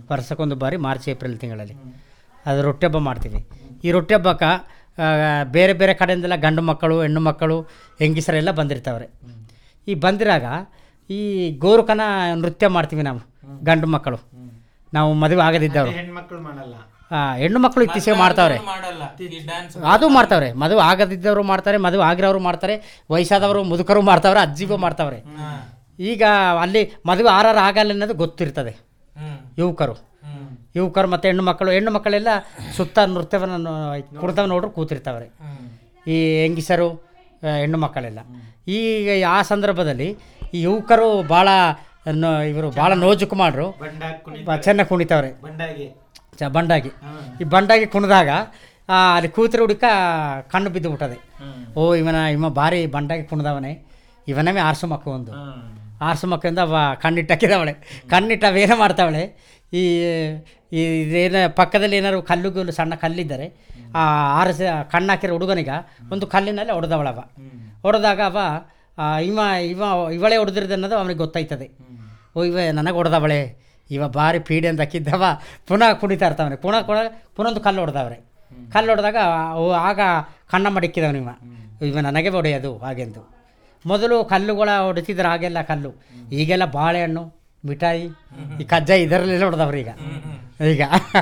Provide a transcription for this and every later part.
ವರ್ಷಕ್ಕೊಂದು ಬಾರಿ March April ತಿಂಗಳಲ್ಲಿ ಅದು ರೊಟ್ಟಿ ಹಬ್ಬ ಮಾಡ್ತೀವಿ ಈ ರೊಟ್ಟಿ ಹಬ್ಬಕ್ಕೆ ಆ, ಬೇರೆ ಬೇರೆ ಕಡೆಯಿಂದೆಲ್ಲ ಗಂಡು ಮಕ್ಕಳು ಹೆಣ್ಣು ಮಕ್ಕಳು ಹೆಂಗಸರೆಲ್ಲ ಬಂದಿರ್ತಾವ್ರೆ ಈ ಬಂದಿರಾಗ ಈ ಗೋರುಕನ ನೃತ್ಯ ಮಾಡ್ತೀವಿ ನಾವು ಗಂಡು ಮಕ್ಕಳು ನಾವು ಮದುವೆ ಆಗದಿದ್ದವರು ಹೆಣ್ಮಕ್ಳು ಮಾಡಲ್ಲ ಆ, ಹೆಣ್ಣು ಮಕ್ಕಳು ಇತ್ತೀಚೆಗೆ ಮಾಡ್ತಾವ್ರೆ ಮಾಡಲ್ಲ ಈ ಡ್ಯಾನ್ಸ್ ಅದು ಮಾಡ್ತಾವ್ರೆ ಮದುವೆ ಆಗದಿದ್ದವರು ಮಾಡ್ತಾರೆ ಮದುವೆ ಆಗಿರೋರು ಮಾಡ್ತಾರೆ ವಯಸ್ಸಾದವರು ಮುದುಕರು ಮಾಡ್ತಾವ್ರೆ ಅಜ್ಜಿಗೂ ಮಾಡ್ತಾವ್ರೆ ಈಗ ಅಲ್ಲಿ ಮದುವೆ ಆರಾರು ಆಗಲ್ಲ ಅನ್ನೋದು ಗೊತ್ತಿರ್ತದೆ ಹ್ಮ್ ಯುವಕರು ಹ್ಮ್ ಯುವಕರು ಮತ್ತು ಹೆಣ್ಣು ಮಕ್ಕಳು ಹೆಣ್ಣು ಮಕ್ಕಳೆಲ್ಲ ಸುತ್ತ ನೃತ್ಯವನ್ನು ಕುಡ್ದವ ನೋಡ್ರು ಕೂತಿರ್ತಾವ್ರೆ ಹ್ಮ್ ಈ ಹೆಂಗಿಸರು ಆ, ಹೆಣ್ಣು ಮಕ್ಕಳೆಲ್ಲ ಈಗ ಆ ಸಂದರ್ಭದಲ್ಲಿ ಈ ಯುವಕರು ಭಾಳ ಇವರು ಭಾಳ ನೋಜುಕು ಮಾಡ್ರು ಬಂಡಾಗ ಕುಣಿ ಚೆನ್ನಾಗಿ ಕುಣಿತಾವ್ರೆ ಬಂಡಾಗಿ ಚ ಬಂಡಾಗಿ ಈ ಬಂಡಾಗಿ ಕುಣಿದಾಗ ಆ, ಅಲ್ಲಿ ಕೂತಿರೋ ಹುಡುಕ ಕಣ್ಣು ಬಿದ್ದು ಬಿಟ್ಟದೆ ಓ ಇವನ ಇವ ಭಾರಿ ಬಂಡಾಗಿ ಕುಣಿದವನೇ ಇವನೇ ಆರ್ಸು ಮಕ್ಕ ಒಂದು ಆರ್ಸು ಮಕ್ಕಳಿಂದ ಅವ ಕಣ್ಣಿಟ್ಟಾಕಿದವಳೆ ಕಣ್ಣಿಟ್ಟು ಅವೇನು ಮಾಡ್ತಾವಳೆ ಈ ಈ ಇದೇನ ಪಕ್ಕದಲ್ಲಿ ಏನಾದ್ರು ಕಲ್ಲು ಗಿಲ್ಲು ಸಣ್ಣ ಕಲ್ಲಿದ್ದರೆ ಆ ಆರಿಸ ಕಣ್ಣಾಕಿರೋ ಹುಡುಗನಿಗ ಒಂದು ಕಲ್ಲಿನಲ್ಲಿ ಹೊಡೆದವಳವ ಹೊಡೆದಾಗ ಅವ ಆ, ಇವ ಇವ ಇವಳೇ ಹೊಡೆದಿರೋದು ಅನ್ನೋದು ಅವನಿಗೆ ಗೊತ್ತಾಯ್ತದೆ ಓ ಇವ ನನಗೆ ಹೊಡೆದವಳೆ ಇವ ಭಾರಿ ಪೀಡೆ ಅಂತ ಹಾಕಿದ್ದವ ಪುನಃ ಕುಣಿತಾ ಇರ್ತಾವನೆ ಪುನಃ ಕುಣ ಪುನಃ ಒಂದು ಕಲ್ಲು ಹೊಡೆದವ್ರೆ ಕಲ್ಲು ಹೊಡೆದಾಗ ಅವು ಆಗ ಕಣ್ಣ ಮಡಿಕ್ಕಿದವನು ಇವ ಇವ ನನಗೆ ಹೊಡೆಯೋದು ಹಾಗೆಂದು ಮೊದಲು ಕಲ್ಲುಗಳ ಹೊಡಿತಿದ್ರು ಹಾಗೆಲ್ಲ ಕಲ್ಲು ಈಗೆಲ್ಲ ಬಾಳೆಹಣ್ಣು ಮಿಠಾಯಿ ಈ ಕಜ್ಜಾಯ ಇದರಲ್ಲೆಲ್ಲ ಹೊಡೆದವ್ರು ಈಗ ಈಗ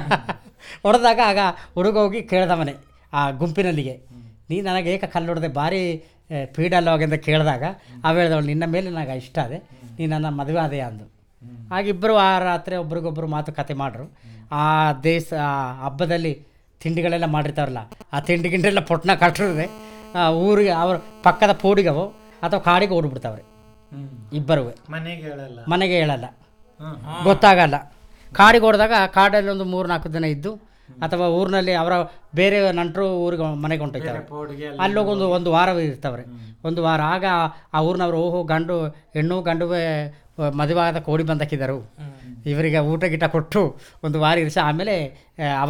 ಹೊಡೆದಾಗ ಆಗ ಹುಡುಗ ಹೋಗಿ ಕೇಳ್ದವನೆ ಆ ಗುಂಪಿನಲ್ಲಿಗೆ ನೀ ನನಗೆ ಏಕ ಕಲ್ಲು ಹೊಡೆದೆ ಭಾರಿ ಪೀಡಲ್ಲ ಅಂತ ಕೇಳಿದಾಗ ಅವ ಹೇಳ್ದವಳು ನಿನ್ನ ಮೇಲೆ ನನಗೆ ಇಷ್ಟ ಅದೆ ನೀ ನನ್ನ ಮದುವೆ ಅದೇ ಅಂದು ಆಗಿಬ್ಬರು ಆ ರಾತ್ರಿ ಒಬ್ರಿಗೊಬ್ರು ಮಾತುಕತೆ ಮಾಡ್ರು ಆ ದೇಶ ಆ ಹಬ್ಬದಲ್ಲಿ ತಿಂಡಿಗಳೆಲ್ಲ ಮಾಡಿರ್ತಾರಲ್ಲ ಆ ತಿಂಡಿ ಗಿಂಡೆಲ್ಲ ಪೊಟ್ನ ಕಟ್ಟಿದ್ರೆ ಊರಿಗೆ ಅವ್ರ ಪಕ್ಕದ ಪೋಡಿಗವು ಅಥವಾ ಕಾಡಿಗೆ ಓಡ್ಬಿಡ್ತಾವ್ರೆ ಇಬ್ಬರು ಮನೆಗೆ ಹೇಳಲ್ಲ ಮನೆಗೆ ಹೇಳಲ್ಲ ಗೊತ್ತಾಗಲ್ಲ ಕಾಡಿಗೆ ಹೊಡೆದಾಗ ಕಾಡಲ್ಲಿ ಒಂದು ಮೂರು ನಾಲ್ಕು ದಿನ ಇದ್ದು ಅಥವಾ ಊರಿನಲ್ಲಿ ಅವರ ಬೇರೆ ನಂಟರು ಊರಿಗೆ ಮನೆಗೆ ಹೊಂಟೋಗ್ತಾರೆ ಪೌಡ್ಗೆ ಅಲ್ಲೋಗಿ ಒಂದು ಒಂದು ವಾರ ಇರ್ತವ್ರೆ ಒಂದು ವಾರ ಆಗ ಆ ಊರಿನವ್ರು ಓಹೋ ಗಂಡು ಹೆಣ್ಣು ಗಂಡುವೆ ಮದುವೆ ಆದ ಕೋಡಿ ಬಂದಕ್ಕಿದ್ದರು ಇವರಿಗೆ ಊಟ ಗೀಟ ಕೊಟ್ಟು ಒಂದು ವಾರ ಇರಿಸಿ ಆಮೇಲೆ ಆ, ಅವ